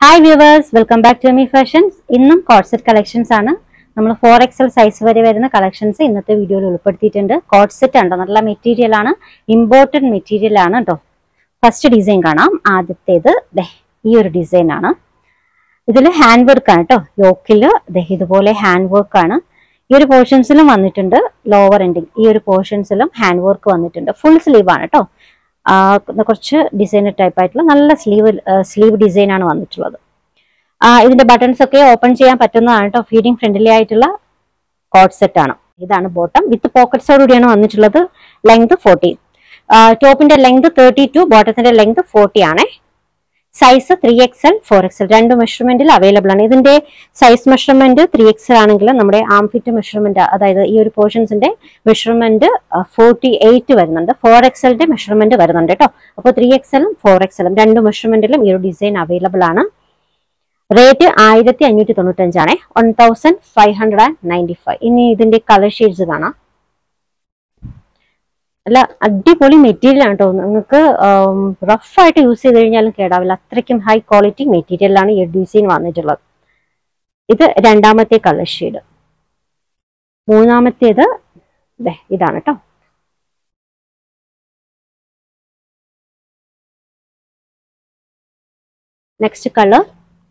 hi viewers welcome back to me fashions ഇന്നും coord set collections ആണ് നമ്മൾ ഫോർ എക്സൽ സൈസ് വരെ വരുന്ന കളക്ഷൻസ് ഇന്നത്തെ വീഡിയോയിൽ ഉൾപ്പെടുത്തിയിട്ടുണ്ട് കോഡ്സെറ്റ് ഉണ്ടോ നല്ല മെറ്റീരിയൽ ആണ് ഇമ്പോർട്ടഡ് മെറ്റീരിയൽ ആണ് കേട്ടോ ഫസ്റ്റ് ഡിസൈൻ കാണാം ആദ്യത്തേത് ദേ ഈ ഒരു ഡിസൈൻ ആണ് ഇതിൽ ഹാൻഡ് വർക്ക് ആണ് കേട്ടോ യോക്കില് ദേ ഇതുപോലെ ഹാൻഡ് വർക്ക് ആണ് ഈ ഒരു പോർഷൻസിലും വന്നിട്ടുണ്ട് ലോവർ എൻഡിങ് ഈ ഒരു പോർഷൻസിലും ഹാൻഡ് വർക്ക് വന്നിട്ടുണ്ട് ഫുൾ സ്ലീവ് ആണ് കേട്ടോ ആ, കുറച്ച് ഡിസൈനർ ടൈപ്പ് ആയിട്ടുള്ള നല്ല സ്ലീവ് സ്ലീവ് ഡിസൈൻ ആണ് വന്നിട്ടുള്ളത് ആ, ഇതിന്റെ ബട്ടൺസ് ഒക്കെ ഓപ്പൺ ചെയ്യാൻ പറ്റുന്നതാണ് കേട്ടോ ഫീഡിങ് ഫ്രണ്ട്ലി ആയിട്ടുള്ള കോഡ് സെറ്റ് ആണ് ഇതാണ് ബോട്ടം വിത്ത് പോക്കറ്റ്സോട് കൂടിയാണ് വന്നിട്ടുള്ളത് ലെങ്ത് ഫോർട്ടി ടോപ്പിന്റെ ലെങ്ത് തേർട്ടി ടു ബോട്ടത്തിന്റെ ലെങ്ത് ഫോർട്ടി ആണ് size three X L four X L രണ്ട് മെഷർമെന്റിൽ അവൈലബിൾ ആണ് ഇതിന്റെ size measurement three X L ആണെങ്കിൽ നമ്മുടെ ആം ഫിറ്റ് മെഷർമെന്റ് അതായത് ഈ ഒരു പോർഷൻസിന്റെ മെഷർമെന്റ് ഫോർട്ടി എയ്റ്റ് വരുന്നുണ്ട് ഫോർ എക്സ് എല്ലിന്റെ മെഷർമെന്റ് വരുന്നുണ്ട് കേട്ടോ അപ്പോൾ ത്രീ എക്സ് എല്ലും ഫോർ എക്സ് എല്ലും രണ്ട് മെഷർമെന്റിലും ഈ ഒരു ഡിസൈൻ അവൈലബിൾ ആണ് റേറ്റ് ആയിരത്തി അഞ്ഞൂറ്റി തൊണ്ണൂറ്റഞ്ചാണ് one thousand five hundred and ninety five ഇനി ഇതിന്റെ കളർ ഷെയ്ഡ്സ് കാണാം അല്ല അടിപൊളി മെറ്റീരിയൽ ആണ് കേട്ടോ നിങ്ങൾക്ക് റഫ് ആയിട്ട് യൂസ് ചെയ്ത് കഴിഞ്ഞാലും കേടാവില്ല അത്രയ്ക്കും ഹൈ ക്വാളിറ്റി മെറ്റീരിയലാണ് ഈ ഡിസൈൻ വന്നിട്ടുള്ളത് ഇത് രണ്ടാമത്തെ കളർ ഷെയ്ഡ് മൂന്നാമത്തേത് ദേ ഇതാണ് കേട്ടോ next colour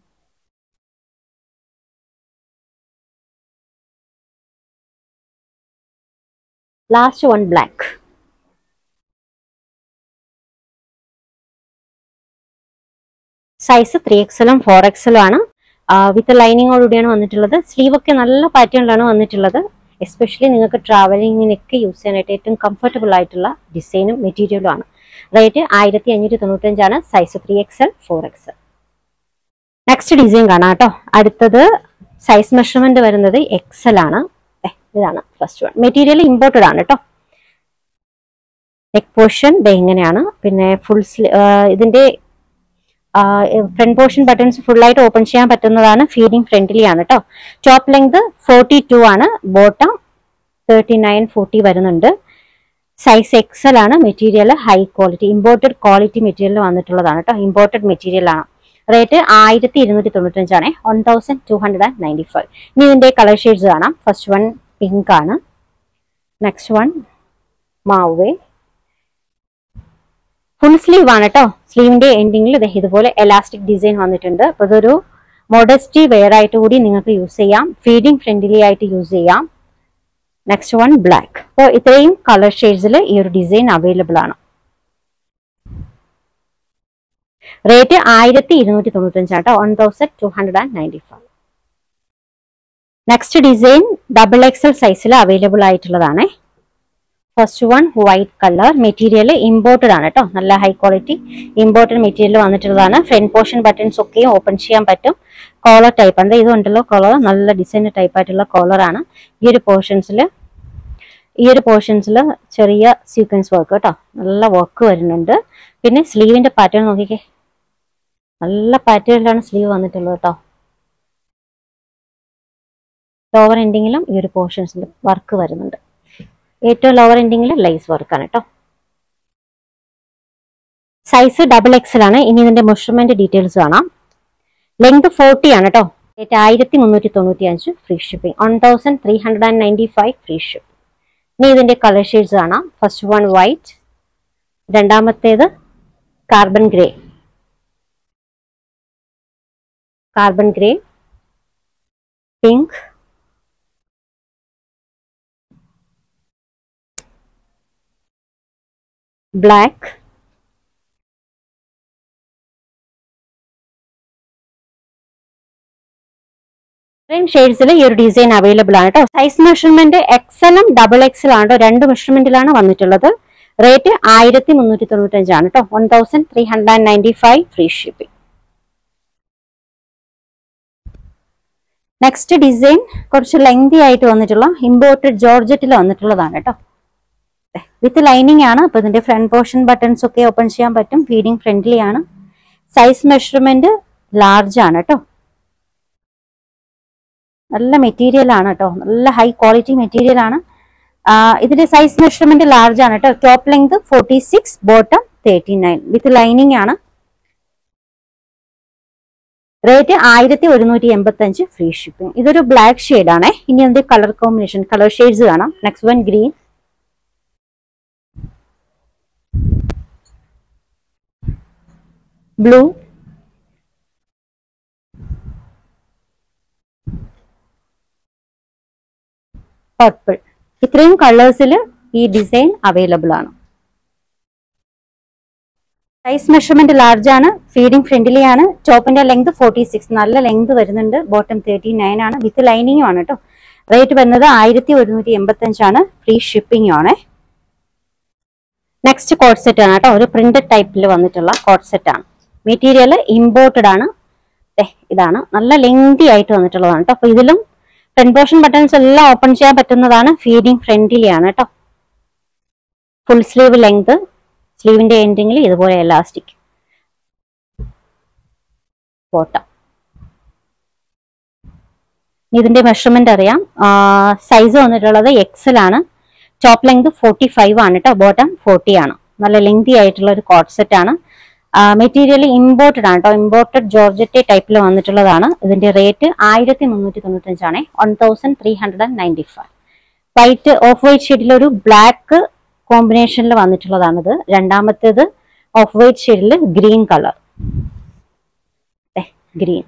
last one black size three എക്സലും ഫോർ എക്സലും ആണ് വിത്ത് ലൈനിങ്ങോടുകൂടിയാണ് വന്നിട്ടുള്ളത് സ്ലീവ് ഒക്കെ നല്ല പാറ്റേണിലാണ് വന്നിട്ടുള്ളത് എസ്പെഷ്യലി നിങ്ങൾക്ക് ട്രാവലിങ്ങിനൊക്കെ യൂസ് ചെയ്യാനായിട്ട് ഏറ്റവും കംഫർട്ടബിൾ ആയിട്ടുള്ള ഡിസൈനും മെറ്റീരിയലും ആണ് റേറ്റ് ആയിരത്തി അഞ്ഞൂറ്റി തൊണ്ണൂറ്റഞ്ചാണ് size three XL four XL next design കാണാം കേട്ടോ അടുത്തത് സൈസ് മെഷർമെന്റ് വരുന്നത് എക്സൽ ആണ് ദേ, ഇതാണ് ഫസ്റ്റ് വൺ മെറ്റീരിയൽ ഇമ്പോർട്ടഡ് ആണ് കേട്ടോ നെക്ക് പോർഷൻ ദേ ഇങ്ങനെയാണ് പിന്നെ ഫുൾ ഇതിന്റെ ഫ്രണ്ട് പോർഷൻ ബട്ടൺസ് ഫുൾ ആയിട്ട് ഓപ്പൺ ചെയ്യാൻ പറ്റുന്നതാണ് ഫീഡിങ് ഫ്രണ്ട്ലി ആണ് കേട്ടോ ടോപ്പ് ലെങ്ത് ഫോർട്ടി ടു ആണ് ബോട്ടം തേർട്ടി നയൻ ഫോർട്ടി വരുന്നുണ്ട് സൈസ് എക്സൽ ആണ് material high quality imported quality material വന്നിട്ടുള്ളതാണ് കേട്ടോ ഇമ്പോർട്ടഡ് മെറ്റീരിയൽ ആണ് റേറ്റ് ആയിരത്തി ഇരുന്നൂറ്റി തൊണ്ണൂറ്റഞ്ചാണ് one thousand two hundred and ninety five ഇനി ഇതിന്റെ കളർ ഷെയ്ഡ്സ് കാണാം ഫസ്റ്റ് വൺ പിങ്ക് ആണ് next one mauve full sleeve ആണ് കേട്ടോ സ്ലീവിന്റെ എൻഡിങ്ങിൽ ഇതുപോലെ എലാസ്റ്റിക് ഡിസൈൻ വന്നിട്ടുണ്ട് അപ്പൊ ഇതൊരു മോഡസ്റ്റി വെയർ ആയിട്ട് കൂടി നിങ്ങൾക്ക് യൂസ് ചെയ്യാം ഫീഡിങ് ഫ്രണ്ട്ലി ആയിട്ട് യൂസ് ചെയ്യാം നെക്സ്റ്റ് വൺ ബ്ലാക്ക് അപ്പോൾ ഇത്രയും കളർ ഷെയ്ഡ്സിൽ ഈ ഒരു ഡിസൈൻ അവൈലബിൾ ആണ് റേറ്റ് ആയിരത്തി ഇരുന്നൂറ്റി തൊണ്ണൂറ്റഞ്ച് കേട്ടോ one thousand two hundred and ninety five next design double XL സൈസിൽ അവൈലബിൾ ആയിട്ടുള്ളതാണ് first one white colour material imported ആണ് കേട്ടോ നല്ല ഹൈ ക്വാളിറ്റി ഇമ്പോർട്ടഡ് മെറ്റീരിയൽ വന്നിട്ടുള്ളതാണ് ഫ്രണ്ട് പോർഷൻ ബട്ടൺസ് ഒക്കെ ഓപ്പൺ ചെയ്യാൻ പറ്റും കോളർ ടൈപ്പ് ഉണ്ട് ഇതുണ്ടല്ലോ കോളർ നല്ല ഡിസൈൻ ടൈപ്പ് ആയിട്ടുള്ള കോളർ ആണ് ഈ ഒരു പോർഷൻസിൽ ഈ ഒരു പോർഷൻസിൽ ചെറിയ സീക്വൻസ് വർക്ക് കേട്ടോ നല്ല വർക്ക് വരുന്നുണ്ട് പിന്നെ സ്ലീവിന്റെ പാറ്റേൺ നോക്കിക്കേ നല്ല പാറ്റേണിലാണ് സ്ലീവ് വന്നിട്ടുള്ളത് കേട്ടോ ലോവർ എൻഡിങ്ങിലും ഈ ഒരു പോർഷൻസിൽ വർക്ക് വരുന്നുണ്ട് ഏറ്റവും ലോവർ എൻഡിങ്ങിൽ ലൈസ് വർക്കാണ് കേട്ടോ സൈസ് ഡബിൾ എക്സൽ ആണ് ഇനി ഇതിന്റെ മെഷർമെന്റ് ഡീറ്റെയിൽസ് കാണാം ലെങ്ത് ഫോർട്ടി ആണ് കേട്ടോ റേറ്റ് ആയിരത്തി മുന്നൂറ്റി തൊണ്ണൂറ്റി അഞ്ച് free shipping one thousand three hundred and ninety five free shipping ഇനി ഇതിന്റെ കളർ ഷെയ്ഡ്സ് കാണാം ഫസ്റ്റ് വൺ വൈറ്റ് രണ്ടാമത്തേത് carbon grey carbon grey pink black ഇത്രയും ഷെയ്ഡ്സിൽ ഈ ഒരു ഡിസൈൻ അവൈലബിൾ ആണ് കേട്ടോ സൈസ് മെഷർമെന്റ് എക്സലും ഡബിൾ എക്സൽ ആണ് കേട്ടോ രണ്ട് മെഷർമെന്റിലാണ് വന്നിട്ടുള്ളത് റേറ്റ് ആയിരത്തി മുന്നൂറ്റി തൊണ്ണൂറ്റഞ്ചാണ് കേട്ടോ one thousand three hundred and ninety five free shipping next design കുറച്ച് ലെങ്തി ആയിട്ട് വന്നിട്ടുള്ള ഇമ്പോർട്ടഡ് ജോർജറ്റിൽ വന്നിട്ടുള്ളതാണ് കേട്ടോ വിത്ത് ലൈനിങ് ആണ് അപ്പൊ ഇതിന്റെ ഫ്രണ്ട് പോർഷൻ ബട്ടൺസ് ഒക്കെ ഓപ്പൺ ചെയ്യാൻ പറ്റും ഫീഡിങ് ഫ്രണ്ട്ലി ആണ് സൈസ് മെഷർമെന്റ് ലാർജ് ആണ് കേട്ടോ നല്ല മെറ്റീരിയൽ ആണ് കേട്ടോ നല്ല ഹൈ ക്വാളിറ്റി മെറ്റീരിയൽ ആണ് ആ, ഇതിന്റെ സൈസ് മെഷർമെന്റ് ലാർജ് ആണ് കേട്ടോ top length forty six bottom thirty nine with lining ആണ് റേറ്റ് ആയിരത്തി ഒരുന്നൂറ്റി എൺപത്തി അഞ്ച് ഫ്രീ ഷിപ്പിംഗ് ഇതൊരു ബ്ലാക്ക് ഷെയ്ഡ് ആണേ ഇനി എന്ത് കളർ കോമ്പിനേഷൻ കളർ ഷെയ്ഡ്സ് കാണാം next one green blue purple ഇത്രയും കളേഴ്സിൽ ഈ ഡിസൈൻ അവൈലബിൾ ആണ് സൈസ് മെഷർമെന്റ് ലാർജ് ആണ് ഫീഡിംഗ് ഫ്രണ്ട്ലി ആണ് ടോപ്പിന്റെ ലെങ്ത് ഫോർട്ടി സിക്സ് നല്ല ലെങ്ത് വരുന്നുണ്ട് ബോട്ടം തേർട്ടി നയൻ ആണ് വിത്ത് ലൈനിങ്ങും ആണ് കേട്ടോ റേറ്റ് വരുന്നത് ആയിരത്തി ഒരുന്നൂറ്റി എൺപത്തി അഞ്ചാണ് ഫ്രീ ഷിപ്പിംഗും ആണ് നെക്സ്റ്റ് കോട്ട് സെറ്റ് ആണ് കേട്ടോ ഒരു പ്രിന്റഡ് ടൈപ്പിൽ വന്നിട്ടുള്ള കോട്ട് സെറ്റ് ആണ് മെറ്റീരിയൽ ഇമ്പോർട്ടഡ് ആണ് ദേ, ഇതാണ് നല്ല ലെങ്തി ആയിട്ട് വന്നിട്ടുള്ളതാണ് കേട്ടോ അപ്പൊ ഇതിലും ഫ്രണ്ട് പോർഷൻ ബട്ടൺസ് എല്ലാം ഓപ്പൺ ചെയ്യാൻ പറ്റുന്നതാണ് ഫീഡിംഗ് ഫ്രണ്ട്ലി ആണ് കേട്ടോ ഫുൾ സ്ലീവ് ലെങ്ത് സ്ലീവിന്റെ എൻഡിങ്ങിൽ ഇതുപോലെ എലാസ്റ്റിക് ബോട്ടം ഇതിന്റെ മെഷർമെന്റ് അറിയാം സൈസ് വന്നിട്ടുള്ളത് എക്സൽ ആണ് ടോപ്പ് ലെങ്ത് ഫോർട്ടി ഫൈവ് ആണ് കേട്ടോ ബോട്ടം ഫോർട്ടി ആണ് നല്ല ലെങ്തി ആയിട്ടുള്ള ഒരു കോട്ട് സെറ്റ് ആണ് മെറ്റീരിയൽ ഇമ്പോർട്ടഡ് ആണ് കേട്ടോ ഇമ്പോർട്ടഡ് ജോർജറ്റ് ടൈപ്പിൽ വന്നിട്ടുള്ളതാണ് ഇതിന്റെ റേറ്റ് ആയിരത്തി മുന്നൂറ്റി തൊണ്ണൂറ്റഞ്ചാണ് one thousand three hundred and ninety five white off white ഷെയ്ഡിൽ ഒരു ബ്ലാക്ക് കോമ്പിനേഷനിൽ വന്നിട്ടുള്ളതാണിത് രണ്ടാമത്തേത് ഓഫ് വൈറ്റ് ഷെയ്ഡിൽ green colour green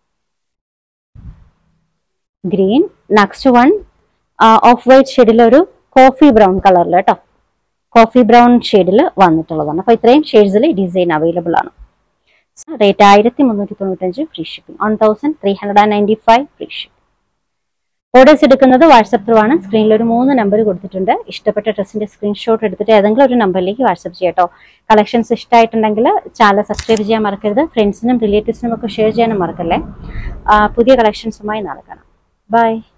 green next one off white ഷെയ്ഡിൽ ഒരു കോഫി ബ്രൗൺ കളറിൽ കേട്ടോ കോഫി ബ്രൗൺ ഷെയ്ഡിൽ വന്നിട്ടുള്ളതാണ് അപ്പൊ ഇത്രയും ഷെയ്ഡ്സിൽ ഡിസൈൻ അവൈലബിൾ ആണ് റേറ്റ് ആയിരത്തി മുന്നൂറ്റി തൊണ്ണൂറ്റഞ്ച് free shipping one thousand three hundred and ninety five free shipping orders എടുക്കുന്നത് വാട്സപ്പ് ത്രൂ ആണ് സ്ക്രീനിൽ ഒരു മൂന്ന് നമ്പർ കൊടുത്തിട്ടുണ്ട് ഇഷ്ടപ്പെട്ട ഡ്രസ്സിന്റെ സ്ക്രീൻഷോട്ട് എടുത്തിട്ട് ഏതെങ്കിലും ഒരു നമ്പറിലേക്ക് വാട്സപ്പ് ചെയ്യട്ടോ കളക്ഷൻസ് ഇഷ്ടമായിട്ടുണ്ടെങ്കിൽ ചാനൽ സബ്സ്ക്രൈബ് ചെയ്യാൻ മറക്കരുത് ഫ്രണ്ട്സിനും റിലേറ്റീവ്സിനും ഒക്കെ ഷെയർ ചെയ്യാനും മറക്കല്ലേ ആ, പുതിയ കളക്ഷൻസുമായി നാളെ കാണാം ബൈ